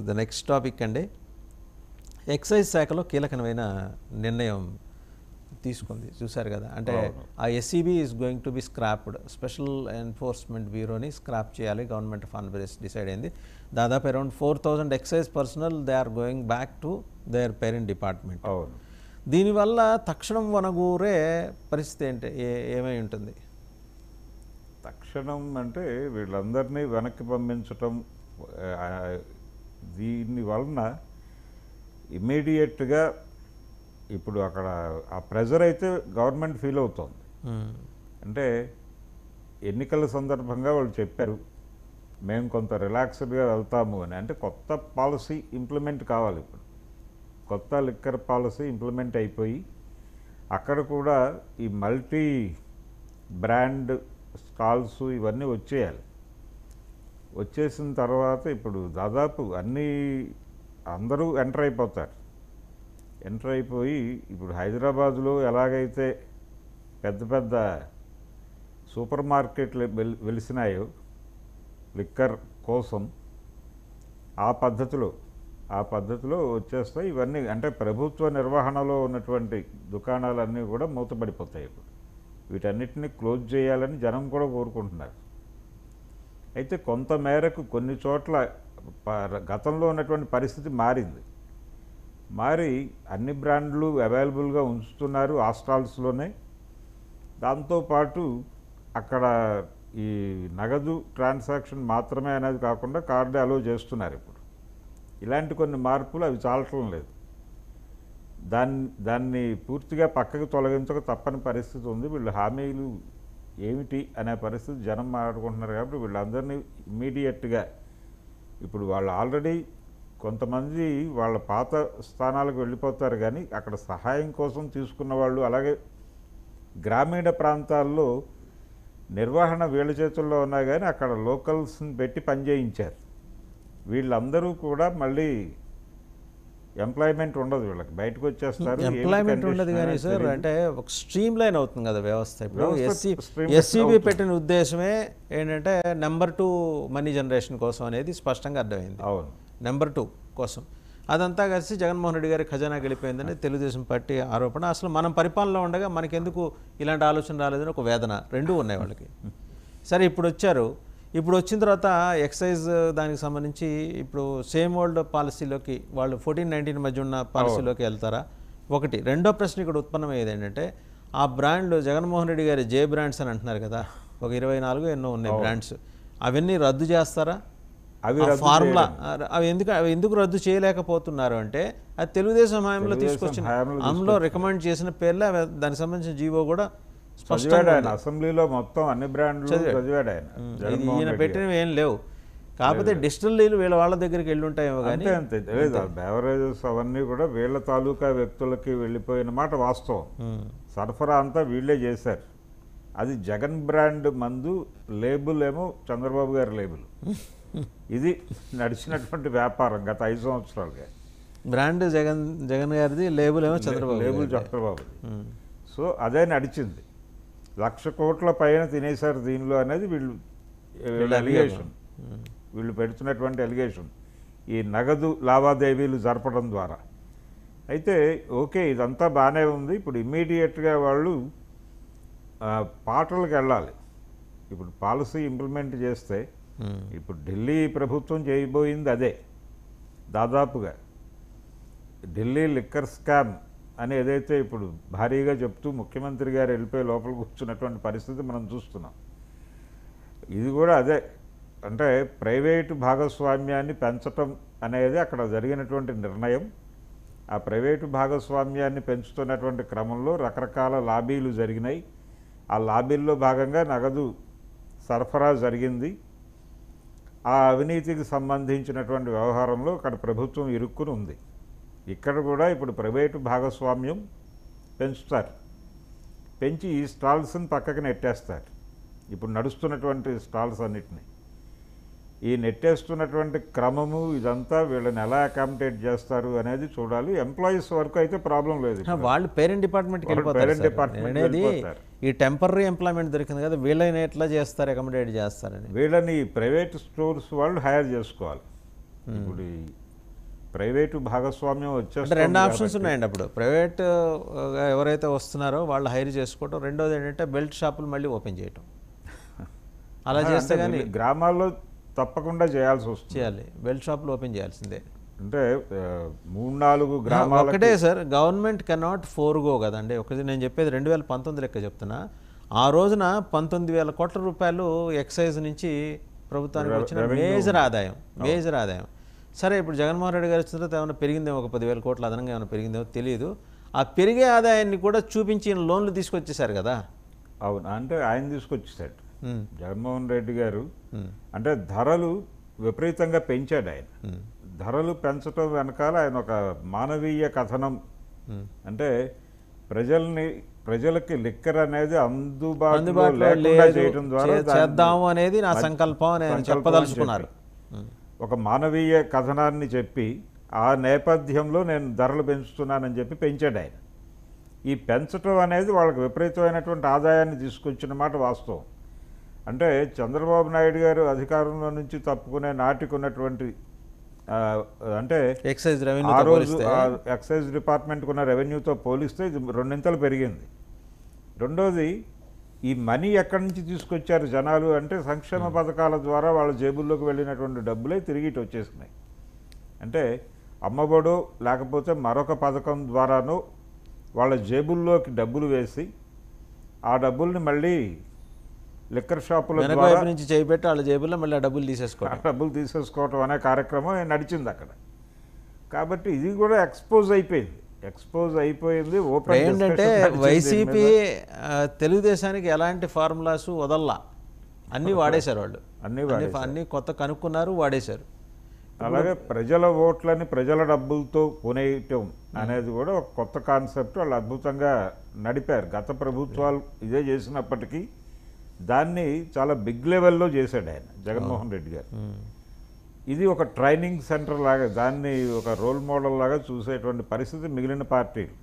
The next topic అండి excise శాఖలో కీలకమైన నిర్ణయం తీసుకుంది చూశారు కదా అంటే ఆ SCB is going to be scrapped special enforcement బ్యూరోని స్క్రాప్ చేయాలి గవర్నమెంట్ ఆఫ్ ఆంధ్రప్రదేశ్ డిసైడ్ అయింది దాదాపు around four thousand excise personnel they are going back to their parent department అవును దీనివల్ల తక్షణం వనగూరే పరిస్థితి ఏంటి ఏ- ఏమై ఉంటుంది తక్షణం అంటే వీళ్ళందరినీ వెనక్కి పంపించటం ఆ, దీని వలన ఇమీడియట్గా ఇప్పుడు అక్కడ ఆ ప్రెజర్ అయితే గవర్నమెంట్ ఫీల్ అవుతోంది మ్మ్. అంటే ఎన్నికల సందర్భంగా వాళ్ళు చెప్పారు మేము కొంత రిలాక్స్డ్గా వెళ్తాము అని అంటే కొత్త పాలసీ ఇంప్లిమెంట్ కావాలి ఇప్పుడు కొత్త లిక్కర్ పాలసీ ఇంప్లిమెంట్ అయిపోయి అక్కడ కూడా ఈ మల్టీ బ్రాండ్ స్టాల్స్ ఇవన్నీ వచ్చేయాలి వచ్చేసిన తర్వాత ఇప్పుడు దాదాపు అన్నీ అందరూ ఎంటర్ అయిపోతారు ఎంటర్ అయిపోయి ఇప్పుడు హైదరాబాదులో ఎలాగైతే పెద్ద పెద్ద సూపర్ మార్కెట్లు వెల్ వెలిసినాయో లిక్కర్ కోసం ఆ పద్ధతిలో ఆ పద్ధతిలో వచ్చేస్తాయి ఇవన్నీ అంటే ప్రభుత్వ నిర్వహణలో ఉన్నటువంటి దుకాణాలన్నీ కూడా మూతపడిపోతాయి ఇప్పుడు వీటన్నిటిని క్లోజ్ చేయాలని జనం కూడా కోరుకుంటున్నారు అయితే కొంత మేరకు కొన్ని చోట్ల ప- గతంలో ఉన్నటువంటి పరిస్థితి మారింది మారి అన్ని బ్రాండ్లు అవైలబుల్గా ఉంచుతున్నారు ఆ స్టాల్స్లోనే దాంతోపాటు అక్కడ ఈ నగదు ట్రాన్సాక్షన్ మాత్రమే అనేది కాకుండా కార్డు అలో చేస్తున్నారు ఇప్పుడు ఇలాంటి కొన్ని మార్పులు అవి చాలటం లేదు దాన్ని దాన్ని పూర్తిగా పక్కకు తొలగించక తప్పని పరిస్థితి ఉంది వీళ్ళు హామీలు ఏమిటి అనే పరిస్థితి జనం మాట్లాడుకుంటున్నారు కాబట్టి వీళ్ళందరినీ ఇమ్మీడియట్గా ఇప్పుడు వాళ్ళు ఆల్రెడీ కొంతమంది వాళ్ళ పాత స్థానాలకు వెళ్ళిపోతారు కానీ అక్కడ సహాయం కోసం తీసుకున్న వాళ్ళు అలాగే గ్రామీణ ప్రాంతాల్లో నిర్వహణ వీళ్ళ చేతుల్లో ఉన్నా కానీ అక్కడ లోకల్స్ని పెట్టి పనిచేయించారు వీళ్ళందరూ కూడా మళ్ళీ ఎంప్లాయ్మెంట్ ఉండదు వీళ్ళకి బయటకు వచ్చేస్తారు ఏమిటి ఎంప్లాయ్మెంట్ ఉండదు condition కానీ అనేది సార్ తెలీదు. అంటే ఒక స్ట్రీమ్ లైన్ అవుతుంది కదా వ్యవస్థ ఇప్పుడు వ్యవస్థ ఎస్సీ streamline ఎస్సీబీ అవుతుంది. పెట్టిన ఉద్దేశమే ఏంటంటే నెంబర్ టూ మనీ జనరేషన్ కోసం అనేది స్పష్టంగా అర్థమైంది అవును నెంబర్ టూ కోసం అదంతా కలిసి జగన్మోహన్ రెడ్డి గారి ఖజానా గెలిపోయిందని తెలుగుదేశం పార్టీ ఆరోపణ అసలు మనం పరిపాలనలో ఉండగా మనకెందుకు ఇలాంటి ఆలోచన రాలేదని ఒక వేదన రెండూ ఉన్నాయి వాళ్ళకి సరే ఇప్పుడు వచ్చారు ఇప్పుడు వచ్చిన తర్వాత ఎక్సైజ్ దానికి సంబంధించి ఇప్పుడు సేమ్ ఓల్డ్ పాలసీలోకి వాళ్ళు ఫోర్టీన్ నైన్టీన్ మధ్య ఉన్న పాలసీలోకి వెళ్తారా ఒకటి రెండో ప్రశ్న ఇక్కడ ఉత్పన్నమయ్యేది ఏంటంటే ఆ బ్రాండ్లు జగన్మోహన్ రెడ్డి గారి జే బ్రాండ్స్ అని అంటున్నారు కదా ఒక ఇరవై నాలుగు ఎన్నో ఉన్నాయి బ్రాండ్స్ అవన్నీ రద్దు చేస్తారా అవి ఆ రద్దు ఫార్ములా అవి ఎందుకు అవి ఎందుకు రద్దు చేయలేకపోతున్నారు అంటే అది తెలుగుదేశం హయాంలో తెలుగుదేశం తీసుకొచ్చిన హయాంలో అందులో రికమెండ్ చేసిన పేర్లే అవి దానికి సంబంధించిన జీవో కూడా చదివాడు స్పష్టంగా ఆయన అసెంబ్లీలో మొత్తం అన్ని బ్రాండ్లు చదివాడు ఆయన ఇది జగన్మోహన్ ఈయన రెడ్డి గారు. పెట్టినవి ఏం లేవు కాకపోతే డిజిటల్ లీలు వీళ్ళ వాళ్ళ దగ్గరికి వెళ్ళి ఉంటాయేమో కానీ అంతే అంతే లేదు ఆ బెవరేజెస్ అవన్నీ కూడా వీళ్ళ తాలూకా వ్యక్తులకి వెళ్ళిపోయిన మాట వాస్తవం ఉమ్. సరఫరా అంతా వీళ్ళే చేశారు అది జగన్ బ్రాండ్ మందు లేబుల్ ఏమో చంద్రబాబు గారి లేబుల్ ఇది నడిచినటువంటి వ్యాపారం గత ఐదు సంవత్సరాలుగా బ్రాండ్ జగన్ జగన్ గారిది లేబుల్ ఏమో చంద్రబాబు లేబుల్ గారిది. చంద్రబాబు ఉమ్. సో అదే నడిచింది లక్ష కోట్ల పైన తినేశారు దీనిలో అనేది వీళ్ళు వీళ్ళ అలిగేషన్ వీళ్ళు పెడుతున్నటువంటి అలిగేషన్ ఈ నగదు లావాదేవీలు జరపడం ద్వారా అయితే ఓకే ఇదంతా బాగానే ఉంది ఇప్పుడు ఇమ్మీడియట్గా వాళ్ళు ఆ, పాటలకు వెళ్ళాలి ఇప్పుడు పాలసీ ఇంప్లిమెంట్ చేస్తే ఉమ్. ఇప్పుడు ఢిల్లీ ప్రభుత్వం చేయబోయింది అదే దాదాపుగా ఢిల్లీ లిక్కర్ స్కామ్ అని ఏదైతే ఇప్పుడు భారీగా చెప్తూ ముఖ్యమంత్రి గారు వెళ్ళిపోయి లోపల కూర్చున్నటువంటి పరిస్థితి మనం చూస్తున్నాం ఇది కూడా అదే అంటే ప్రైవేటు భాగస్వామ్యాన్ని పెంచటం అనేది అక్కడ జరిగినటువంటి నిర్ణయం ఆ ప్రైవేటు భాగస్వామ్యాన్ని పెంచుతున్నటువంటి క్రమంలో రకరకాల లాబీలు జరిగినాయి ఆ లాబీల్లో భాగంగా నగదు సరఫరా జరిగింది ఆ అవినీతికి సంబంధించినటువంటి వ్యవహారంలో అక్కడ ప్రభుత్వం ఇరుక్కుని ఉంది ఇక్కడ కూడా ఇప్పుడు ప్రైవేటు భాగస్వామ్యం పెంచుతారు పెంచి ఈ స్టాల్స్ని పక్కకి నెట్టేస్తారు ఇప్పుడు నడుస్తున్నటువంటి స్టాల్స్ అన్నిటిని ఈ నెట్టేస్తున్నటువంటి క్రమము ఇదంతా వీళ్ళని ఎలా అకామిడేట్ చేస్తారు అనేది చూడాలి ఎంప్లాయీస్ వరకు అయితే ప్రాబ్లం లేదు ఆ, వాళ్ళు పేరెంట్ డిపార్ట్మెంట్కి వాళ్ళు వెళ్ళిపోతారు parent సార్. department కి అనేది వెళ్ళిపోతారు. ఈ టెంపరీ ఎంప్లాయ్మెంట్ దొరికింది కదా వీళ్ళని ఎట్లా చేస్తారు అకామిడేట్ చేస్తారని వీళ్ళని ప్రైవేట్ స్టోర్స్ వాళ్ళు హైర్ చేసుకోవాలి ఇప్పుడు ఈ ప్రైవేటు భాగస్వామ్యం అంటే వచ్చేస్తుంది రెండు ఆప్షన్స్ ఉన్నాయండి అప్పుడు ప్రైవేట్ ఆ, ఎవరైతే వస్తున్నారో వాళ్ళు హైర్ చేసుకోవటం రెండోది ఏంటంటే బెల్ట్ షాపులు మళ్ళీ ఓపెన్ చేయటం అలా చేస్తే కానీ అంటే గ్రామాల్లో తప్పకుండా చేయాల్సి వస్తుంది చేయాలి బెల్ట్ షాపులు ఓపెన్ చేయాల్సిందే అంటే ఆ, మూడు నాలుగు గ్రామాల ఒకటే సార్ గవర్నమెంట్ కెనాట్ ఫోర్గో కదండి ఒకటి నేను చెప్పేది రెండు వేల పంతొమ్మిది లెక్క చెప్తున్నా ఆ రోజున పంతొమ్మిది వేల కోట్ల రూపాయలు ఎక్సైజ్ నుంచి ప్రభుత్వానికి వచ్చిన మేజర్ ఆదాయం మేజర్ ఆదాయం సరే ఇప్పుడు జగన్మోహన్ రెడ్డి గారు వచ్చిన తర్వాత ఏమైనా పెరిగిందేమో ఒక పదివేల కోట్ల అదనంగా ఏమైనా పెరిగిందేమో తెలియదు ఆ పెరిగే ఆదాయాన్ని కూడా చూపించి ఈయన లోన్లు తీసుకొచ్చేసారు కదా అవును అంటే ఆయన తీసుకొచ్చేసాడు ఉమ్, జగన్మోహన్ రెడ్డి గారు ఉమ్, అంటే ధరలు విపరీతంగా పెంచాడు ఆయన ఉమ్, ధరలు పెంచడం వెనకాల ఆయన ఒక మానవీయ కథనం ఉమ్. అంటే ప్రజల్ని ప్రజలకి లిక్కర్ అనేది అందుబాటులో అందుబాటులో లేకుండా లేదు చేయడం ద్వారా చే- దాన్ని చేద్దాము అనేది నా సంకల్పం అని ఆయన సంకల్పం అని చెప్పదలుచుకున్నారు ఉమ్, ఒక మానవీయ కథనాన్ని చెప్పి ఆ నేపథ్యంలో నేను ధరలు పెంచుతున్నానని చెప్పి పెంచాడు ఆయన ఈ పెంచడం అనేది వాళ్ళకి విపరీతమైనటువంటి ఆదాయాన్ని తీసుకొచ్చిన మాట వాస్తవం అంటే చంద్రబాబు నాయుడు గారు అధికారంలో నుంచి తప్పుకునే నాటికి ఉన్నటువంటి ఆ, అంటే ఎక్సైజ్ ఆ రెవెన్యూ రోజు పోలిస్తే ఆ ఎక్సైజ్ డిపార్ట్మెంట్కి ఉన్న రెవెన్యూతో పోలిస్తే ఇది రెండింతలు పెరిగింది రెండోది ఈ మనీ ఎక్కడి నుంచి తీసుకొచ్చారు జనాలు అంటే సంక్షేమ పథకాల ద్వారా వాళ్ళ జేబుల్లోకి వెళ్ళినటువంటి డబ్బులే తిరిగి ఇటు వచ్చేసినాయి అంటే అమ్మబడో లేకపోతే మరొక పథకం ద్వారానో వాళ్ళ జేబుల్లోకి డబ్బులు వేసి ఆ డబ్బుల్ని మళ్ళీ లిక్కర్ షాపుల వెనక ద్వారా వైపు నుంచి చేయిపెట్టి వాళ్ళ జేబుల్లో మళ్ళీ ఆ డబ్బులు తీసేసుకోవడం ఆ డబ్బులు తీసేసుకోవటం అనే కార్యక్రమం నడిచింది అక్కడ కాబట్టి ఇది కూడా ఎక్స్పోజ్ అయిపోయింది ఎక్స్పోజ్ అయిపోయింది ఇప్పుడు ఓపెన్ ఏంటంటే discussion నడిచింది దీని వైసీపీ మీద. ఆ, తెలుగుదేశానికి ఎలాంటి ఫార్ములాస్ వదల్లా అన్నీ వాడేశారు వాళ్ళు అన్నీ అన్ని వాడేశారు. అన్ని కొత్త కనుక్కున్నారు వాడేశారు అలాగే ప్రజల ఓట్లని ప్రజల డబ్బులతో కొనేయటం అనేది కూడా ఒక కొత్త కాన్సెప్ట్ వాళ్ళు అద్భుతంగా నడిపారు గత ప్రభుత్వాలు ఇదే చేసినప్పటికీ దాన్ని చాలా బిగ్ లెవెల్లో చేశాడు ఆయన జగన్మోహన్ రెడ్డి గారు ఉమ్. ఇది ఒక ట్రైనింగ్ సెంటర్ లాగా దాన్ని ఒక రోల్ మోడల్ లాగా చూసేటువంటి పరిస్థితి మిగిలిన పార్టీలు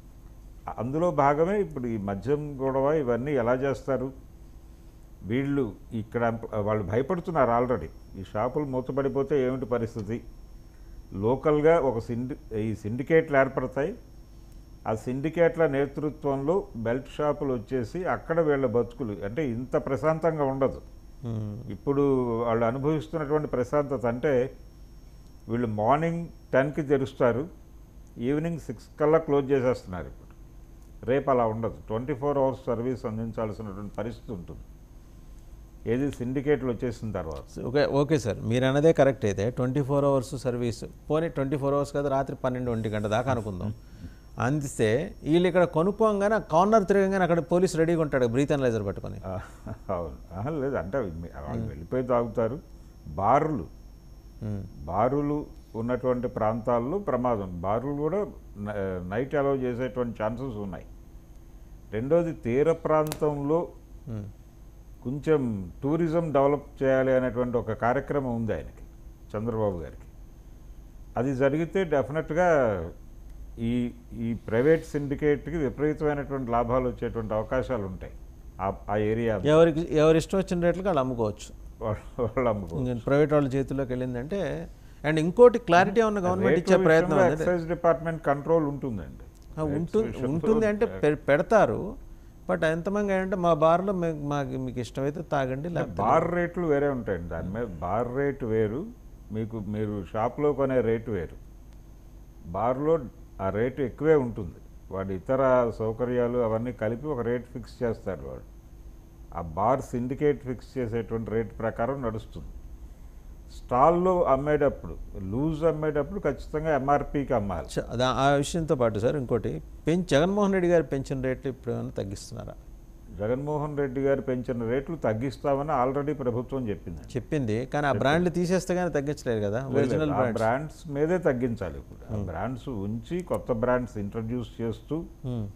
అందులో భాగమే ఇప్పుడు ఈ మద్యం గొడవ ఇవన్నీ ఎలా చేస్తారు వీళ్ళు ఇక్కడ వాళ్ళు భయపడుతున్నారు ఆల్రెడీ ఈ షాపులు మూతపడిపోతే ఏమిటి పరిస్థితి లోకల్గా ఒక సిండి ఈ సిండికేట్లు ఏర్పడతాయి ఆ సిండికేట్ల నేతృత్వంలో బెల్ట్ షాపులు వచ్చేసి అక్కడ వీళ్ళ బతుకులు అంటే ఇంత ప్రశాంతంగా ఉండదు ఉమ్. ఇప్పుడు వాళ్ళు అనుభవిస్తున్నటువంటి ప్రశాంతత అంటే వీళ్ళు మార్నింగ్ టెన్కి తెరుస్తారు ఈవినింగ్ సిక్స్ కల్లా క్లోజ్ చేసేస్తున్నారు ఇప్పుడు రేపు అలా ఉండదు ట్వంటీ ఫోర్ అవర్స్ సర్వీస్ అందించాల్సినటువంటి పరిస్థితి ఉంటుంది ఏది సిండికేట్లు వచ్చేసిన తర్వాత ఓకే ఓకే సార్ మీరు అన్నదే కరెక్ట్ అయితే ట్వంటీ ఫోర్ అవర్స్ సర్వీస్ పోనీ ట్వంటీ ఫోర్ అవర్స్ కదా రాత్రి పన్నెండు ఒంటి గంట దాకా అనుకుందాం అందిస్తే వీళ్ళు ఇక్కడ కొనుక్కోగానే కార్నర్ తిరగగానే అక్కడ పోలీస్ రెడీగా ఉంటాడు బ్రీత్ అనలైజర్ పట్టుకొని ఆ, అవును ఆహా, లేదు అంటే మీ- వాళ్ళు వెళ్ళిపోయి తాగుతారు బార్లు ఉమ్. బారులు ఉన్నటువంటి ప్రాంతాల్లో ప్రమాదం బారులు కూడా న- నైట్ అలౌ చేసేటువంటి ఛాన్సెస్ ఉన్నాయి రెండోది తీర ప్రాంతంలో ఉమ్. కొంచెం టూరిజం డెవలప్ చేయాలి అనేటువంటి ఒక కార్యక్రమం ఉంది ఆయనకి చంద్రబాబు గారికి అది జరిగితే డెఫినెట్గా ఈ ఈ ప్రైవేట్ సిండికేట్కి విపరీతమైనటువంటి లాభాలు వచ్చేటువంటి అవకాశాలు ఉంటాయి ఆ- ఆ ఏరియా ఎవరికి ఎవరి ఇష్టం వచ్చిన రేట్లకు వాళ్ళు అమ్ముకోవచ్చు వాళ్ళు అమ్ముకో ఇంక ప్రైవేట్ వాళ్ళ చేతుల్లోకి వెళ్ళిందంటే అండ్ ఇంకోటి క్లారిటీ ఉన్న గవర్నమెంట్ ఇచ్చే ప్రయత్నం ఉంది ఎక్సైజ్ డిపార్ట్మెంట్ కంట్రోల్ ఉంటుందండి ఆ, ఉంటుంది ఉంటుంది అంటే పె- పెడతారు బట్ ఎంతమంది ఏంటంటే మా బార్లో మీకు మాకు మీకు ఇష్టమైతే తాగండి లేకపోతే బార్ రేట్లు వేరే ఉంటాయండి దాని మీద బార్ రేటు వేరు మీకు మీరు షాప్లో కొనే రేటు వేరు బార్లో ఆ రేటు ఎక్కువే ఉంటుంది వాడి ఇతర సౌకర్యాలు అవన్నీ కలిపి ఒక రేట్ ఫిక్స్ చేస్తారు వాడు ఆ బార్ సిండికేట్ ఫిక్స్ చేసేటువంటి రేట్ ప్రకారం నడుస్తుంది స్టాల్లో అమ్మేటప్పుడు లూజ్ అమ్మేటప్పుడు ఖచ్చితంగా ఎంఆర్పికి అమ్మాలి చ- దా- ఆ విషయంతో పాటు సార్ ఇంకోటి పెంచి జగన్మోహన్ రెడ్డి గారు పెంచిన రేట్లు ఇప్పుడు ఏమైనా తగ్గిస్తున్నారా జగన్మోహన్ రెడ్డి గారు పెంచిన రేట్లు తగ్గిస్తామని ఆల్రెడీ ప్రభుత్వం చెప్పిందండి చెప్పింది కానీ ఆ బ్రాండ్లు తీసేస్తే కానీ తగ్గించలేరు కదా ఒరిజినల్ ఆ బ్రాండ్స్ బ్రాండ్స్ మీదే తగ్గించాలి ఇప్పుడు ఆ బ్రాండ్స్ ఉంచి కొత్త బ్రాండ్స్ ఇంట్రడ్యూస్ చేస్తూ ఉమ్.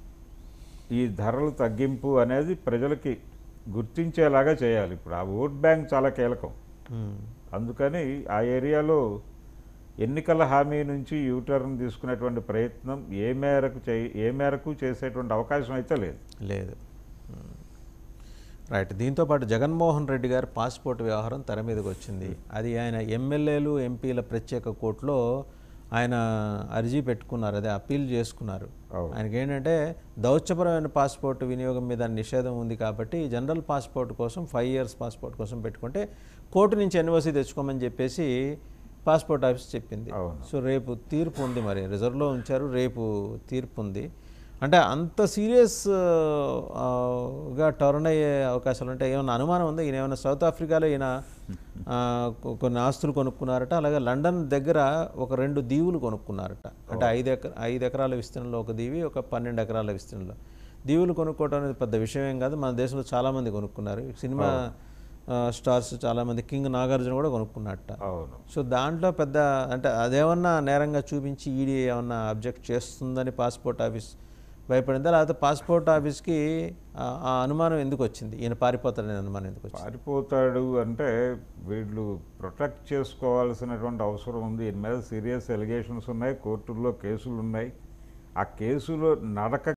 ఈ ధరలు తగ్గింపు అనేది ప్రజలకి గుర్తించేలాగా చేయాలి ఇప్పుడు ఆ ఓట్ బ్యాంక్ చాలా కీలకం ఉమ్. అందుకని ఆ ఏరియాలో ఎన్నికల హామీ నుంచి యూటర్న్ తీసుకునేటువంటి ప్రయత్నం ఏ మేరకు చే ఏ మేరకు చేసేటువంటి అవకాశం అయితే లేదు లేదు ఉమ్. రైట్ దీంతో పాటు జగన్మోహన్ రెడ్డి గారి పాస్పోర్ట్ వ్యవహారం తెర మీదకి వచ్చింది అది ఆయన ఎమ్మెల్యేలు ఎంపీల ప్రత్యేక కోర్టులో ఆయన అర్జీ పెట్టుకున్నారు అదే అప్పీల్ చేసుకున్నారు అవును. ఆయనకి ఏంటంటే దౌత్యపరమైన పాస్పోర్ట్ వినియోగం మీద నిషేధం ఉంది కాబట్టి జనరల్ పాస్పోర్ట్ కోసం ఫైవ్ ఇయర్స్ పాస్పోర్ట్ కోసం పెట్టుకుంటే కోర్టు నుంచి ఎన్ఓసి తెచ్చుకోమని చెప్పేసి పాస్పోర్ట్ ఆఫీస్ చెప్పింది అవును. సో రేపు తీర్పు ఉంది మరి రిజర్వ్లో ఉంచారు రేపు తీర్పు ఉంది అంటే అంత సీరియస్ గా టర్న్ అయ్యే అవకాశాలు ఉంటాయి ఏమైనా అనుమానం ఉందా ఈయన ఏమైనా సౌత్ ఆఫ్రికాలో ఈయన ఆ, కొ- కొన్ని ఆస్తులు కొనుక్కున్నారట అలాగే లండన్ దగ్గర ఒక రెండు దీవులు కొనుక్కున్నారట అంటే ఐదు ఎకర ఐదు ఎకరాల విస్తీర్ణంలో ఒక దీవి ఒక పన్నెండు ఎకరాల విస్తీర్ణంలో దీవులు కొనుక్కోవడం అనేది పెద్ద విషయం ఏం కాదు మన దేశంలో చాలామంది కొనుక్కున్నారు సినిమా ఆ, స్టార్స్ చాలామంది కింగ్ నాగార్జున కూడా కొనుక్కున్నట్ట అవును సో దాంట్లో పెద్ద అంటే అదేమన్నా నేరంగా చూపించి ఈడీ ఏమన్నా అబ్జెక్ట్ చేస్తుందని పాస్పోర్ట్ ఆఫీస్ భయపడిందా లేకపోతే పాస్పోర్ట్ ఆఫీస్కి ఆ ఆ అనుమానం ఎందుకు వచ్చింది ఈయన పారిపోతాడని అనుమానం ఎందుకు వచ్చింది పారిపోతాడు అంటే వీళ్ళు ప్రొటెక్ట్ చేసుకోవాల్సినటువంటి అవసరం ఉంది ఈయన మీద సీరియస్ ఎలిగేషన్స్ ఉన్నాయి కోర్టుల్లో కేసులు ఉన్నాయి ఆ కేసులో నడక